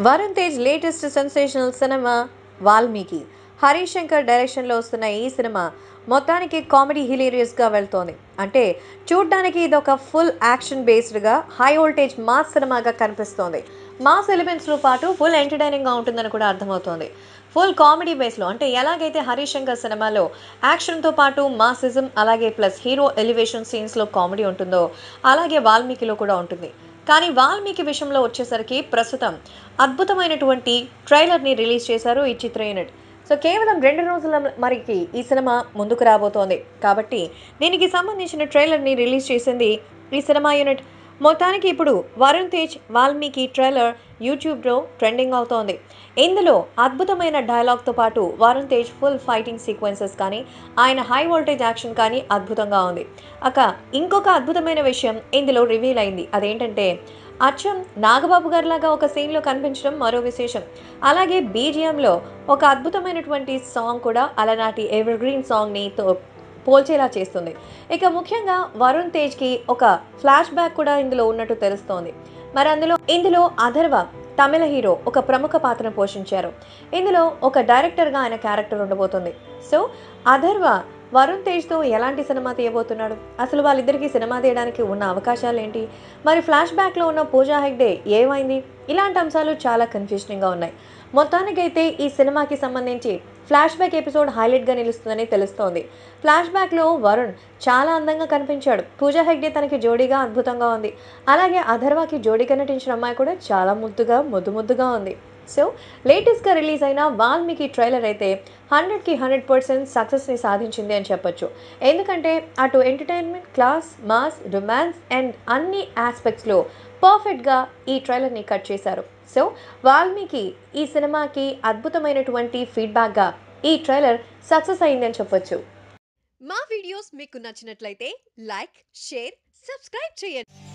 Varun Tej latest sensational cinema Valmiki Harish Shankar డైరెక్షన్లో వస్తున్న ఈ సినిమా మొత్తానికి కామెడీ హిలేరియస్గా వెళ్తోంది అంటే చూడ్డానికి ఇది ఒక ఫుల్ యాక్షన్ బేస్డ్గా హై వోల్టేజ్ మాస్ సినిమాగా కనిపిస్తోంది మాస్ ఎలిమెంట్స్తో పాటు ఫుల్ ఎంటర్టైనింగ్గా ఉంటుందని కూడా అర్థమవుతోంది ఫుల్ కామెడీ బేస్లో అంటే ఎలాగైతే హరీష్ శంకర్ సినిమాలో యాక్షన్తో పాటు మాసిజం అలాగే ప్లస్ హీరో ఎలివేషన్ సీన్స్లో కామెడీ ఉంటుందో అలాగే వాల్మీకిలో కూడా ఉంటుంది కానీ వాల్మీకి విషయంలో వచ్చేసరికి ప్రస్తుతం అద్భుతమైనటువంటి ట్రైలర్ని రిలీజ్ చేశారు ఈ చిత్ర యూనిట్ సో కేవలం రెండు రోజుల మరికి ఈ సినిమా ముందుకు రాబోతోంది కాబట్టి దీనికి సంబంధించిన ట్రైలర్ని రిలీజ్ చేసింది ఈ సినిమా యూనిట్ మొత్తానికి ఇప్పుడు వరుణ్ తేజ్ వాల్మీకి ట్రైలర్ యూట్యూబ్లో ట్రెండింగ్ అవుతోంది ఇందులో అద్భుతమైన డైలాగ్తో పాటు Varun Tej full fighting sequences కానీ ఆయన హై వోల్టేజ్ యాక్షన్ కానీ అద్భుతంగా ఉంది అక ఇంకొక అద్భుతమైన విషయం ఇందులో రివీల్ అయింది అదేంటంటే అచ్చం నాగబాబు గారిలాగా ఒక సీన్లో కనిపించడం మరో విశేషం అలాగే బీజిఎంలో ఒక అద్భుతమైనటువంటి సాంగ్ కూడా అలనాటి ఎవర్ గ్రీన్ సాంగ్ని తో పోల్చేలా చేస్తుంది ఇక ముఖ్యంగా వరుణ్ తేజ్కి ఒక ఫ్లాష్ బ్యాక్ కూడా ఇందులో ఉన్నట్టు తెలుస్తోంది మరి అందులో ఇందులో అథర్వ తమిళ హీరో ఒక ప్రముఖ పాత్రను పోషించారు ఇందులో ఒక డైరెక్టర్గా ఆయన క్యారెక్టర్ ఉండబోతుంది సో అథర్వ వరుణ్ తేజ్తో ఎలాంటి సినిమా తీయబోతున్నాడు అసలు వాళ్ళిద్దరికీ సినిమా తీయడానికి ఉన్న అవకాశాలు ఏంటి మరి ఫ్లాష్ బ్యాక్లో ఉన్న పూజా హెగ్డే ఏమైంది ఇలాంటి అంశాలు చాలా కన్ఫ్యూజనింగ్గా ఉన్నాయి మొత్తానికైతే ఈ సినిమాకి సంబంధించి ఫ్లాష్ బ్యాక్ ఎపిసోడ్ హైలైట్గా నిలుస్తుందని తెలుస్తోంది ఫ్లాష్ బ్యాక్లో వరుణ్ చాలా అందంగా కనిపించాడు పూజా హెగ్డే తనకి జోడీగా అద్భుతంగా ఉంది అలాగే అధర్వాకి జోడీగా నటించిన అమ్మాయి కూడా చాలా ముద్దుగా ముద్దు ముద్దుగా ఉంది సో లేటెస్ట్గా రిలీజ్ అయిన వాల్మీకి ట్రైలర్ అయితే హండ్రెడ్కి హండ్రెడ్ పర్సెంట్ సక్సెస్ని సాధించింది అని చెప్పొచ్చు ఎందుకంటే అటు entertainment class mass romance and అన్ని ఆస్పెక్ట్స్లో పర్ఫెక్ట్గా ఈ ట్రైలర్ని కట్ చేశారు సో వాల్మీకి ఈ సినిమాకి అద్భుతమైనటువంటి ఫీడ్బ్యాక్గా ఈ ట్రైలర్ సక్సెస్ అయిందని చెప్పొచ్చు మా వీడియోస్ మీకు నచ్చినట్లయితే లైక్ షేర్ సబ్స్క్రైబ్ చేయండి